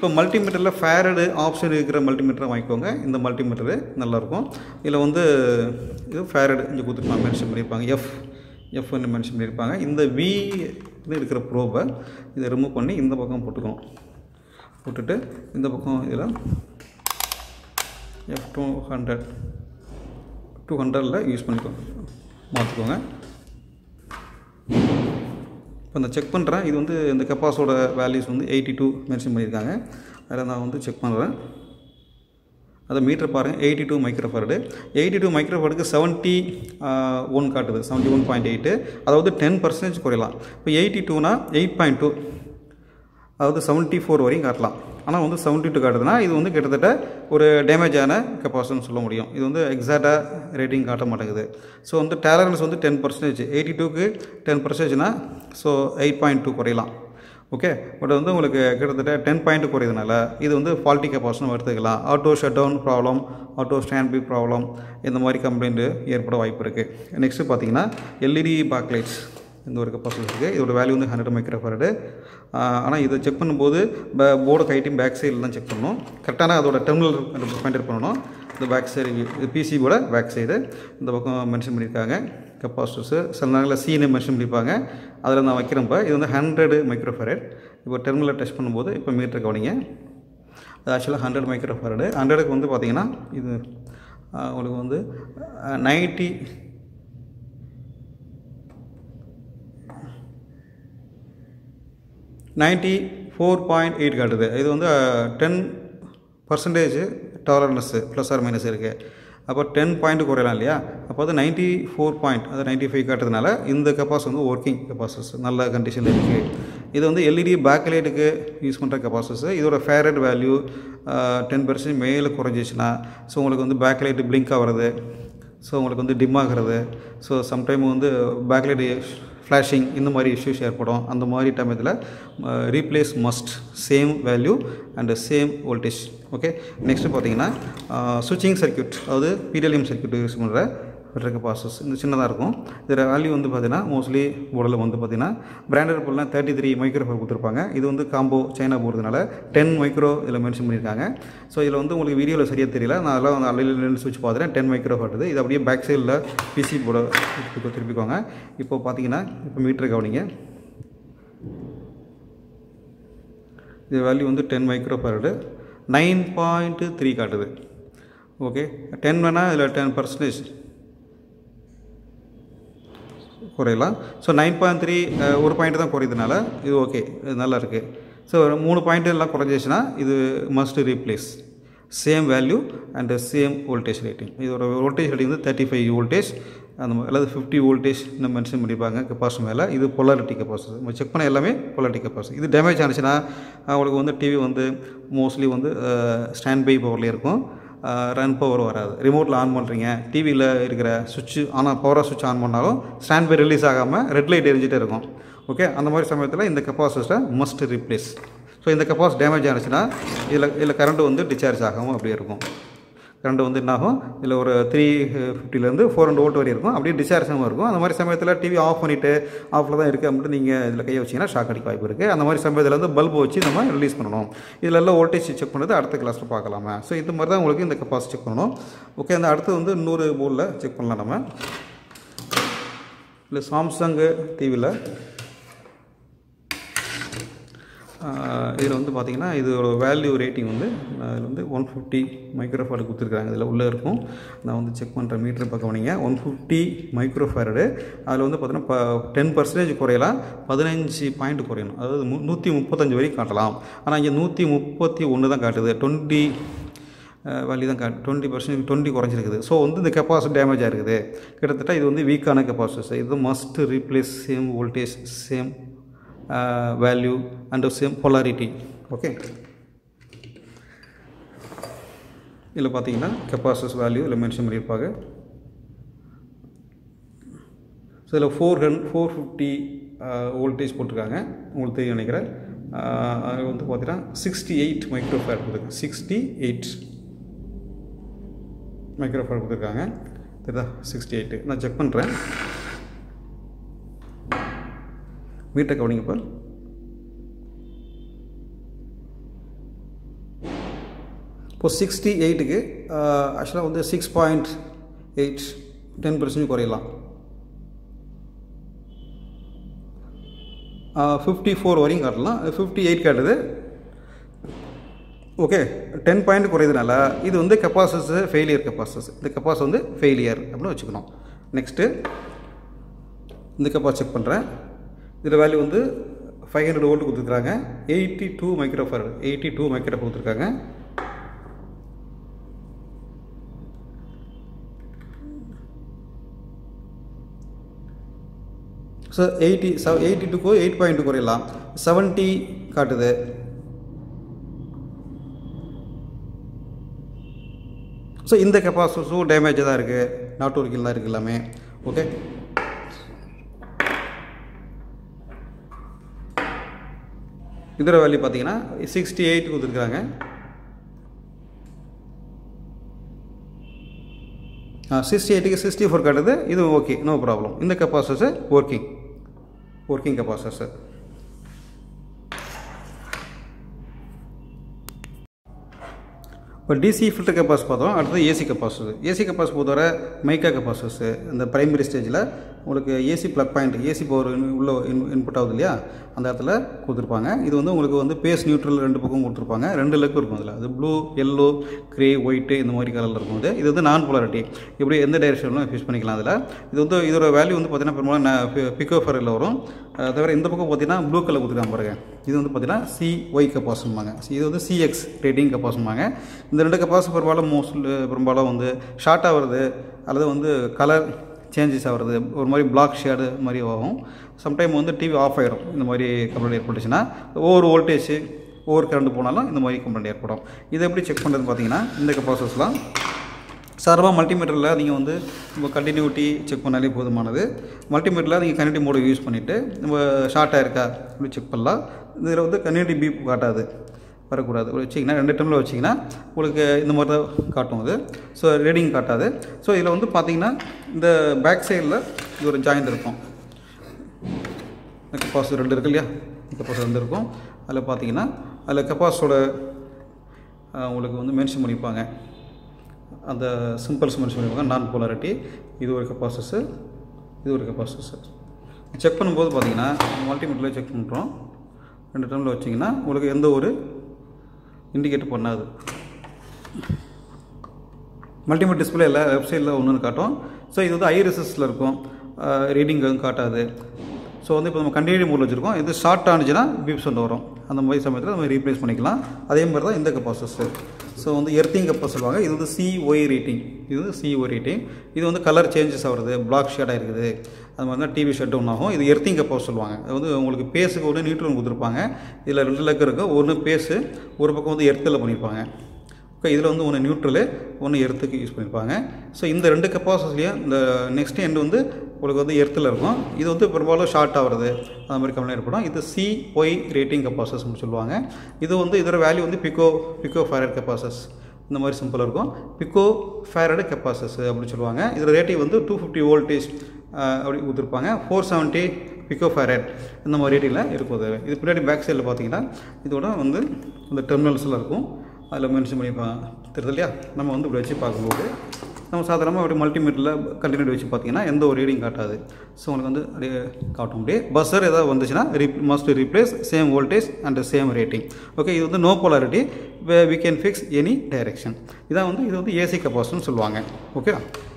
இப்போ மல்டிமீட்டரில் ஃபேரடு ஆப்ஷன் இருக்கிற மல்டிமீட்டரை வாங்கிக்கோங்க இந்த மல்டிமீட்டரு நல்லாயிருக்கும் இதில் வந்து இது ஃபேரடு இங்கே கொடுத்துருப்பாங்க மென்ஷன் பண்ணியிருப்பாங்க எஃப் எஃப்னு மென்ஷன் பண்ணியிருப்பாங்க இந்த வி இருக்கிற ப்ரோபை இதை ரிமூவ் பண்ணி இந்த பக்கம் போட்டுக்கணும் போட்டுட்டு இந்த பக்கம் இதில் எஃப் டூ ஹண்ட்ரட் டூ ஹண்ட்ரடில் யூஸ் பண்ணிக்கோங்க மாற்றிக்கோங்க இப்போ நான் செக் பண்ணுறேன் இது வந்து இந்த கெப்பாஸோட வேல்யூஸ் வந்து எயிட்டி டூ மென்ஷன் பண்ணியிருக்காங்க அதில் நான் வந்து செக் பண்ணுறேன் அதை மீட்டர் பாருங்கள் eighty two microfarad eighty two மைக்ரோஃபர்டுக்கு செவன்ட்டி ஒன் காட்டுது செவன்ட்டி ஒன் பாயிண்ட் எயிட்டு அதாவது டென் பர்சன்டேஜ் குறையலாம் இப்போ எயிட்டி டூனா எயிட் பாயிண்ட் டூ அதாவது செவன்ட்டி ஃபோர் வரையும் காட்டலாம் ஆனால் வந்து செவன்ட்டி டூ காட்டுதுன்னா இது வந்து கிட்டத்தட்ட ஒரு டேமேஜான கெப்பாசிட்டின்னு சொல்ல முடியும் இது வந்து எக்ஸாக்டாக ரேட்டிங் காட்ட மாட்டேங்குது ஸோ வந்து டேலரன்ஸ் வந்து டென் பர்சன்டேஜ் எயிட்டி டூக்கு டென் பர்சன்டேஜ்னா ஸோ எயிட் பாயிண்ட் டூ குறையலாம் ஓகே பட் வந்து உங்களுக்கு கிட்டத்தட்ட டென் பாயிண்ட் குறையதுனால இது வந்து ஃபால்ட்டி கெப்பாசிட்டி நம்ம எடுத்துக்கலாம் auto shut down problem auto stand by problem இந்த மாதிரி கம்ப்ளைண்ட் ஏற்பட வாய்ப்பு இருக்குது நெக்ஸ்ட்டு பார்த்தீங்கன்னா எல்இடி பேக்லைட்ஸ் இந்த ஒரு கெப்பாசிட்டி இருக்குது இதோட வேல்யூ வந்து ஹண்ட்ரட் மைக்ரோஃபரடு ஆனால் இதை செக் பண்ணும்போது போர்டை கைட்டும் பேக் சைடில் தான் செக் பண்ணணும் கரெக்டான அதோட டெர்மினல் ஃபைண்ட் பண்ணணும் இந்த பேக் சைடு இது பிசிபியோட பேக் சைடு இந்த பக்கம் மென்ஷன் பண்ணியிருக்காங்க கெப்பாசிட்டர்ஸு சில நேரங்களில் சீனு மென்ஷன் பண்ணியிருப்பாங்க அதில் நான் வைக்கிறப்ப இது வந்து ஹண்ட்ரடு மைக்ரோஃபரட் இப்போ டெர்மினலில் டெஸ்ட் பண்ணும்போது இப்போ மீட்டர் கவனிங்க அது ஆக்சுவலாக ஹண்ட்ரட் மைக்ரோஃபரடு ஹண்ட்ரடுக்கு வந்து பார்த்தீங்கன்னா இது ஆஹ், உங்களுக்கு வந்து ninety ninety four point eight காட்டுது இது வந்து ten percentage tolerance plus or minus இருக்குது அப்போ டென் பாயிண்ட் குறையலாம் இல்லையா அப்போ வந்து நைன்ட்டி ஃபோர் பாயிண்ட் அது நைன்ட்டி ஃபைவ் காட்டுறதுனால இந்த கெப்பாஸ் வந்து ஒர்க்கிங் கெப்பாசிட்டர்ஸ் நல்ல கண்டிஷனில் இருக்குது இது வந்து எல்இடி பேக்லைட்டுக்கு யூஸ் பண்ணுற கெப்பாசிட்டர்ஸ் இதோட ஃபேரட் வேல்யூ டென் பர்சன்ட் மேலே குறைஞ்சிச்சுன்னா ஸோ உங்களுக்கு வந்து பேக்லைட்டு பிளிங்க் ஆகிறது ஸோ உங்களுக்கு வந்து டிம் ஆகிறது ஸோ சம்டைம் வந்து பேக்லைட் ஃப்ளாஷிங் இந்த மாதிரி இஷ்யூஸ் ஏற்படும் அந்த மாதிரி டயத்தில் replace must same value and same voltage okay next பார்த்தீங்கன்னா சுவிட்சிங் சர்க்யூட் அதாவது பிடிஎல்எம் சர்க்யூட் யூஸ் பண்ணுற பெட்ரக்க ப்ராசஸ் இந்த சின்னதாக இருக்கும் இதில் வேல்யூ வந்து பார்த்தீங்கன்னா மோஸ்ட்லி போர்டில் வந்து பார்த்தீங்கன்னா பிராண்டட் பொருள்லாம் தேர்ட்டி த்ரீ மைக்ரோ கொடுத்துருப்பாங்க இது வந்து காம்போ சைனா போகிறதுனால டென் மைக்ரோ இதில் மென்ஷன் பண்ணியிருக்காங்க ஸோ இதில் வந்து உங்களுக்கு வீடியோவில் சரியாக தெரியல நான் அதெல்லாம் வந்து அலையில் சுவிட்ச் பார்த்துட்டேன் டென் மைக்ரோ காட்டுது இது அப்படியே பேக் சைடில் பிசி போட திருப்பிக்கோங்க இப்போ பார்த்தீங்கன்னா இப்போ மீட்டர் கவனிங்க இது வேல்யூ வந்து ten micro farad nine point three காட்டுது ஓகே டென் வேணால் இதில் டென் பர்சன்டேஜ் குறையலாம் ஸோ நைன் பாயிண்ட் த்ரீ ஒரு பாயிண்ட் தான் குறையுதுனால இது ஓகே இது நல்லா இருக்குது ஸோ ஒரு மூணு பாயிண்ட் எல்லாம் குறைஞ்சிச்சுன்னா இது must replace same value and same voltage rating இதோட வோல்டேஜ் ரேட்டிங் வந்து தேர்ட்டி ஃபைவ் வோல்டேஜ் அந்த மாதிரி அல்லது ஃபிஃப்டி வோல்டேஜ் இன்னும் மென்ஷன் பண்ணியிருப்பாங்க கெப்பாசிட்டி மேலே இது பொலாரிட்டி கெப்பாசிட்டி நம்ம செக் பண்ண எல்லாமே பொலாரிட்டி கெப்பாசிட்டி இது டேமேஜ் ஆனிச்சுன்னா உங்களுக்கு வந்து டிவி வந்து மோஸ்ட்லி வந்து ஸ்டாண்ட் பை பவர்லேயே இருக்கும் ரன் பவர் வராது ரிமோட்டில் ஆன் பண்ணுறீங்க டிவியில் இருக்கிற சுவிட்சு ஆனால் பவராக சுவிட்ச் ஆன் பண்ணாலும் ஸ்டாண்ட் பை ரிலீஸ் ஆகாமல் ரெட் லைட் எரிஞ்சிட்டே இருக்கும் ஓகே அந்த மாதிரி சமயத்தில் இந்த கெப்பாசிட்டரை மஸ்ட் ரீப்ளேஸ் ஸோ இந்த கெப்பாஸ் டேமேஜ் ஆனிச்சுன்னா இதில் இதில் கரண்ட்டு வந்து டிஸ்சார்ஜ் ஆகாமல் அப்படியே இருக்கும் கரண்ட் வந்து என்னாகும் இதில் ஒரு த்ரீ ஃபிஃப்டிலேருந்து ஃபோர் ஹண்ட்ரட் வோல்ட் வரை இருக்கும் அப்படியே டிஸ்சார்ஜ் ஆகாமல் இருக்கும் அந்த மாதிரி சமயத்தில் டிவி ஆஃப் பண்ணிவிட்டு ஆஃபில் தான் இருக்குது அப்படின்ட்டு நீங்கள் இதில் கையை வச்சிங்கன்னா ஷாக் அடிக்க வாய்ப்பு இருக்குது அந்த மாதிரி சமயத்தில் வந்து பல்பு வச்சு நம்ம ரிலீஸ் பண்ணணும் இதில் எல்லாம் வோல்டேஜ் செக் பண்ணது அடுத்த கிளாஸில் பார்க்கலாமா ஸோ இந்த மாதிரி தான் உங்களுக்கு இந்த கெப்பாசிட்டி செக் பண்ணணும் ஓகே அந்த அடுத்து வந்து இன்னொரு போர்டில் செக் பண்ணலாம் நம்ம இல்லை சாம்சங்கு டிவியில் இதில் வந்து பார்த்தீங்கன்னா இதோட வேல்யூ ரேட்டிங் வந்து இதில் வந்து ஒன் ஃபிஃப்டி மைக்ரோஃபேரடு கொடுத்துருக்காங்க இதில் உள்ளே இருக்கும் நான் வந்து செக் பண்ணுற மீட்டர் பக்கம் கவனிங்க ஒன் ஃபிஃப்டி மைக்ரோஃபேரடு அதில் வந்து பார்த்தீங்கன்னா இப்போ டென் பர்சன்டேஜ் குறையலாம் பதினஞ்சு பாயிண்ட் குறையணும் அதாவது மு நூற்றி முப்பத்தஞ்சு வரைக்கும் காட்டலாம் ஆனால் இங்கே நூற்றி முப்பத்தி ஒன்று தான் காட்டுது டுவெண்ட்டி வேல்யூ தான் காட்டு டுவெண்ட்டி பர்சன்ட் டுவெண்ட்டி குறைஞ்சிருக்குது ஸோ வந்து இந்த கெப்பாசிட்டி டேமேஜ் ஆகிருக்குது கிட்டத்தட்ட இது வந்து வீக்கான கெப்பாசிட்டிஸ் இது must replace same voltage same value and same polarity okay இதில் பார்த்தீங்கன்னா கெப்பாசிட்டஸ் வேல்யூ இதில் மென்ஷன் பண்ணியிருப்பாங்க ஸோ இதில் ஃபோர் ஹன் ஃபோர் ஃபிஃப்டி வோல்டேஜ் போட்டிருக்காங்க உங்களுக்கு தெரியும் நினைக்கிறேன் அது வந்து பார்த்தீங்கன்னா சிக்ஸ்டி எயிட் மைக்ரோஃபேர் கொடுத்துருக்காங்க சிக்ஸ்டி எயிட் மைக்ரோஃபேர் கொடுத்துருக்காங்க தெரியுதா சிக்ஸ்டி எயிட்டு நான் செக் பண்ணுறேன் மீட்டர் கவனிங்க இப்போ இப்போ சிக்ஸ்டி எயிட்டுக்கு ஆக்சுவலாக வந்து six point eight ten percent குறையலாம் ஃபிஃப்டி ஃபோர் வரையும் காட்டலாம் ஃபிஃப்டி எயிட் காட்டுது ஓகே டென் பாயிண்ட் குறையுதுனால இது வந்து கெப்பாசிஸ் ஃபெயிலியர் கெப்பாசிஸ் இந்த கெப்பாஸ் வந்து ஃபெயிலியர் அப்படின்னு வச்சுக்கணும் நெக்ஸ்ட்டு இந்த கெப்பாஸ் செக் பண்ணுறேன் இதில் வேல்யூ வந்து ஃபைவ் ஹண்ட்ரட் வோல்ட் கொடுத்துருக்காங்க eighty two microfarad eighty two micro கொடுத்துருக்காங்க ஸோ எயிட்டி செவ எயிட்டி டூக்கோ எயிட் பாயிண்ட் டூ குறையலாம் செவன்ட்டி காட்டுது ஸோ இந்த கெப்பாசிட்டர்ஸும் டேமேஜ் தான் இருக்குது நாட் ஒர்க்கில் தான் இருக்குது எல்லாமே ஓகே இதோட வேல்யூ பார்த்தீங்கன்னா சிக்ஸ்டி எயிட் கொடுத்துருக்காங்க சிக்ஸ்டி எயிட்டுக்கு சிக்ஸ்டி ஃபோர் காட்டுது இது ஓகே நோ ப்ராப்ளம் இந்த கெப்பாசிட்டர்ஸு ஒர்க்கிங் ஒர்க்கிங் கெப்பாசிட்டர்ஸு இப்போ டிசி ஃபில்டர் கெப்பாஸ் பார்த்தோம் அடுத்தது ஏசி கெப்பாசிட்டர் ஏசி கெப்பாஸ் பொறுத்தவரை மைக்கா கெப்பாசிட்டர்ஸு இந்த பிரைமரி ஸ்டேஜில் உங்களுக்கு AC plug point AC power உள்ள இன் இன்புட் ஆகுது இல்லையா அந்த இடத்துல கொடுத்துருப்பாங்க இது வந்து உங்களுக்கு வந்து பேஸ் நியூட்ரல் ரெண்டு பக்கம் கொடுத்துருப்பாங்க ரெண்டு லெக் இருக்கும் அதில் அது ப்ளூ எல்லோ க்ரே ஒயிட்டு இந்த மாதிரி கலரில் இருக்கும் இது இது வந்து நான் போலாரிட்டி இப்படி எந்த டைரெக்ஷன்லும் ஃபிக்ஸ் பண்ணிக்கலாம் அதில் இது வந்து இதோட வேல்யூ வந்து பார்த்தீங்கன்னா பெரும்பாலும் பிக்கோ ஃபரில் வரும் அது தவிர இந்த பக்கம் பார்த்தீங்கன்னா ப்ளூ கலர் கொடுத்துருக்காங்க பாருங்க இது வந்து பார்த்தீங்கன்னா சி ஒய் கப்பாசும்பாங்க இது வந்து சிஎக்ஸ் ரேட்டிங் கப்பாசும்பாங்க இந்த ரெண்டு கப்பாஸ் பெரும்பாலும் மோஸ்ட் பெரும்பாலும் வந்து ஷார்ட்டாக வருது அல்லது வந்து கலர் சேஞ்சஸ் ஆகிறது ஒரு மாதிரி பிளாக் ஷேடு மாதிரி ஆகும் சம்டைம் வந்து டிவி ஆஃப் ஆகிடும் இந்த மாதிரி கம்ப்ளைண்ட் ஏற்பட்டுச்சுன்னா ஒவ்வொரு வோல்டேஜ் ஒவ்வொரு கரண்ட் போனாலும் இந்த மாதிரி கம்ப்ளைண்ட் ஏற்படும் இதை எப்படி செக் பண்ணுறது பார்த்தீங்கன்னா இந்த கப்பாசஸ்லாம் சார்பாக மல்டிமீட்டரில் நீங்கள் வந்து நம்ம கண்டினியூட்டி செக் பண்ணாலே போதுமானது மல்டிமீட்டரில் நீங்கள் கண்டினியூட்டி மோடு யூஸ் பண்ணிவிட்டு நம்ம ஷார்ட்டாக இருக்கா அப்படி செக் பண்ணலாம் இதில் வந்து கண்டினியூட்டி பீப் காட்டாது வரக்கூடாது வச்சிங்கன்னா ரெண்டு டைமில் வச்சிங்கன்னா உங்களுக்கு இந்த மாதிரி தான் காட்டும் அது ஸோ ரீடிங் காட்டாது ஸோ இதில் வந்து பார்த்தீங்கன்னா இந்த பேக் சைடில் இது ஒரு ஜாயிண்ட் இருக்கும் கெப்பாஸ் ரெண்டு இருக்கு இல்லையா கெப்பாஸ் ரெண்டு இருக்கும் அதில் பார்த்தீங்கன்னா அதில் கெப்பாஸோட உங்களுக்கு வந்து மென்ஷன் பண்ணியிருப்பாங்க அந்த சிம்பிள்ஸ் மென்ஷன் பண்ணியிருப்பாங்க நான் போலாரிட்டி இது ஒரு கெப்பாசிட்டர்ஸு இது ஒரு கெப்பாசிட்டர்ஸு செக் பண்ணும்போது பார்த்தீங்கன்னா மல்டிமீட்டரில் செக் பண்ணுறோம் ரெண்டு டைமில் வச்சிங்கன்னா உங்களுக்கு எந்த ஒரு இண்டிகேட் பண்ணாது மல்டிமீட் டிஸ்பிளேயில் வெப்சைட்டில் ஒன்றுன்னு காட்டும் ஸோ இது வந்து ஐ ரெசிஸ்டில் இருக்கும் ரீடிங் காட்டாது ஸோ வந்து இப்போ நம்ம கண்டினியூ மூடில் வச்சுருக்கோம் இது ஷார்ட் ஆனிச்சுன்னா பீப் சவுண்ட் வரும் அந்த மாதிரி சமயத்தில் நம்ம ரீப்ளேஸ் பண்ணிக்கலாம் அதே மாதிரி தான் இந்த கப்பாசஸ் ஸோ வந்து எர்த்திங் கப்பாஸ் சொல்லுவாங்க இது வந்து சிஒய் ரேட்டிங் இது வந்து சிஓ ரேட்டிங் இது வந்து கலர் சேஞ்சஸ் ஆகுது பிளாக் ஷேடாக இருக்குது அது மாதிரி தான் டிவி ஷட் ஒன்று ஆகும் இது எர்த்திங் கப்பாஸ் சொல்லுவாங்க அது வந்து உங்களுக்கு பேஸுக்கு ஒன்று நியூட்ரல் கொடுத்துருப்பாங்க இதில் ரெண்டு லெக் இருக்கும் ஒன்று பேஸு ஒரு பக்கம் வந்து எர்த்தில் பண்ணியிருப்பாங்க ஓகே இதில் வந்து ஒன்று நியூட்ரலு ஒன்று எர்த்துக்கு யூஸ் பண்ணியிருப்பாங்க ஸோ இந்த ரெண்டு கெப்பாசிட்டிலையும் இந்த நெக்ஸ்ட் எண்ட் வந்து உங்களுக்கு வந்து எர்த்தில் இருக்கும் இது வந்து பெரும்பாலும் ஷார்ட் ஆகிறது அந்த மாதிரி கம்ப்ளைண்ட் ஏற்படும் இது சி ஒய் ரேட்டிங் கெப்பாசஸ்னு சொல்லுவாங்க இது வந்து இதோட வேல்யூ வந்து பிக்கோ பிக்கோ ஃபேரட் கெப்பாசஸ் இந்த மாதிரி சிம்பிளாக இருக்கும் பிக்கோ ஃபேரடு கெப்பாசஸ் அப்படின்னு சொல்லுவாங்க இதில் ரேட்டிங் வந்து டூ ஃபிஃப்டி வோல்டேஜ் அப்படி கொடுத்துருப்பாங்க ஃபோர் செவன்ட்டி பிக்கோ ஃபேரட் இந்த மாதிரி ரேட்டிங்கில் இருக்கும் அது இது பின்னாடி பேக் சைடில் பார்த்தீங்கன்னா இதோட வந்து இந்த டெர்மினல்ஸ்லாம் இருக்கும் அதில் மென்ஷன் பண்ணி பா தெரியுது இல்லையா நம்ம வந்து இப்படி வச்சு பார்க்கும்போது நம்ம சாதாரணமாக அப்படி மல்டிமீட்டரில் கண்டினியூ வச்சு பார்த்தீங்கன்னா எந்த ஒரு ரீடிங் காட்டாது ஸோ உங்களுக்கு வந்து அப்படியே காட்டும் அப்படியே பஸ்ஸர் ஏதாவது வந்துச்சுன்னா ரீப் must replace same voltage and same rating okay இது வந்து no polarity we can fix any direction இதான் வந்து இது வந்து ஏசி கப்பாசிட்டின்னு சொல்லுவாங்க ஓகே